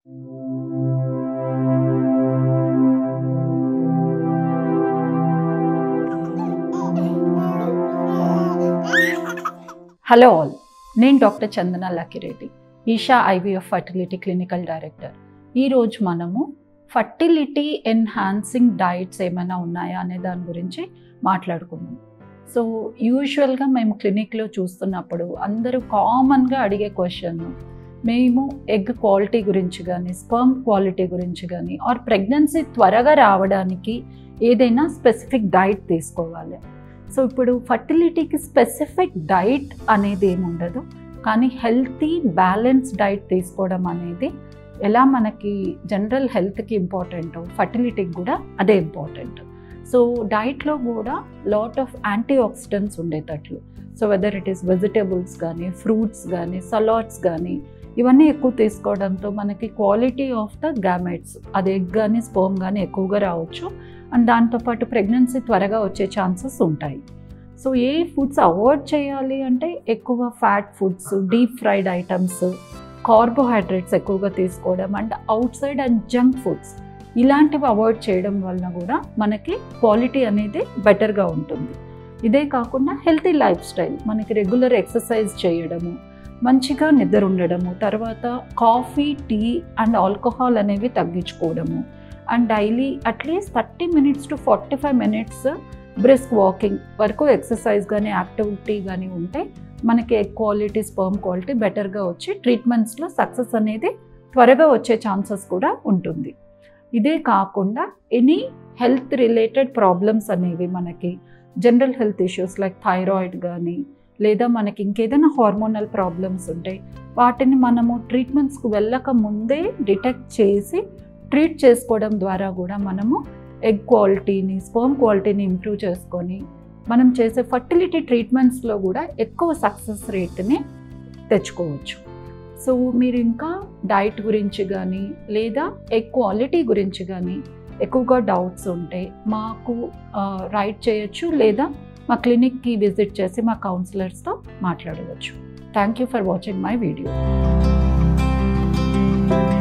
hello all నేను doctor Chandana Lakkireddy Eesha IVF fertility clinical director ఈరోజు మనము ఫర్టిలిటీ ఎన్హాన్సింగ్ డైట్స్ ఏమైనా ఉన్నాయా అనే దాని గురించి మాట్లాడుకుందాం సో యూజువల్గా మేము క్లినిక్లో చూస్తున్నప్పుడు అందరూ కామన్గా అడిగే క్వశ్చన్ మేము ఎగ్ క్వాలిటీ గురించి కానీ స్పర్మ్ క్వాలిటీ గురించి కానీ ఆర్ ప్రెగ్నెన్సీ త్వరగా రావడానికి ఏదైనా స్పెసిఫిక్ డైట్ తీసుకోవాలి సో ఇప్పుడు ఫర్టిలిటీకి స్పెసిఫిక్ డైట్ అనేది ఏమి ఉండదు కానీ హెల్తీ బ్యాలెన్స్ డైట్ తీసుకోవడం అనేది ఎలా మనకి జనరల్ హెల్త్కి ఇంపార్టెంట్ ఫర్టిలిటీకి కూడా అదే ఇంపార్టెంట్ సో డైట్లో కూడా లాట్ ఆఫ్ యాంటీ ఆక్సిడెంట్స్ ఉండేటట్లు so whether it is vegetables కానీ ఫ్రూట్స్ కానీ సలాడ్స్ కానీ ఇవన్నీ ఎక్కువ తీసుకోవడంతో మనకి క్వాలిటీ ఆఫ్ ద గ్యామెట్స్ అది ఎగ్ కానీ స్పోమ్ కానీ ఎక్కువగా రావచ్చు అండ్ దాంతోపాటు ప్రెగ్నెన్సీ త్వరగా వచ్చే ఛాన్సెస్ ఉంటాయి సో ఏ ఫుడ్స్ అవాయిడ్ చేయాలి అంటే ఎక్కువ fat foods deep fried items carbohydrates ఎక్కువగా తీసుకోవడం and outside and junk foods ఇలాంటివి అవాయిడ్ చేయడం వలన కూడా మనకి క్వాలిటీ అనేది బెటర్గా ఉంటుంది ఇదే కాకుండా హెల్తీ లైఫ్ స్టైల్ మనకి రెగ్యులర్ ఎక్సర్సైజ్ చేయడము మంచిగా నిద్ర ఉండడము తర్వాత కాఫీ టీ అండ్ ఆల్కహాల్ అనేవి తగ్గించుకోవడము and daily at least thirty minutes to forty five minutes brisk walking వరకు ఎక్సర్సైజ్ కానీ యాక్టివిటీ కానీ ఉంటే మనకి ఎగ్ క్వాలిటీ స్పర్మ్ క్వాలిటీ బెటర్గా వచ్చి ట్రీట్మెంట్స్లో సక్సెస్ అనేది త్వరగా వచ్చే ఛాన్సెస్ కూడా ఉంటుంది ఇదే కాకుండా ఎనీ హెల్త్ రిలేటెడ్ ప్రాబ్లమ్స్ అనేవి మనకి general health issues like thyroid కానీ లేదా మనకి ఇంకేదైనా హార్మోనల్ ప్రాబ్లమ్స్ ఉంటాయి వాటిని మనము ట్రీట్మెంట్స్కి వెళ్ళక ముందే డిటెక్ట్ చేసి ట్రీట్ చేసుకోవడం ద్వారా కూడా మనము ఎగ్ క్వాలిటీని స్పర్మ్ క్వాలిటీని ఇంప్రూవ్ చేసుకొని మనం చేసే ఫర్టిలిటీ ట్రీట్మెంట్స్లో కూడా ఎక్కువ సక్సెస్ రేట్ని తెచ్చుకోవచ్చు సో మీరు ఇంకా డైట్ గురించి కానీ లేదా ఎగ్ క్వాలిటీ గురించి కానీ ఎక్కువగా డౌట్స్ ఉంటే మాకు రైట్ చేయొచ్చు లేదా మా క్లినిక్కి విజిట్ చేసి మా కౌన్సిలర్స్తో మాట్లాడవచ్చు thank you for watching my video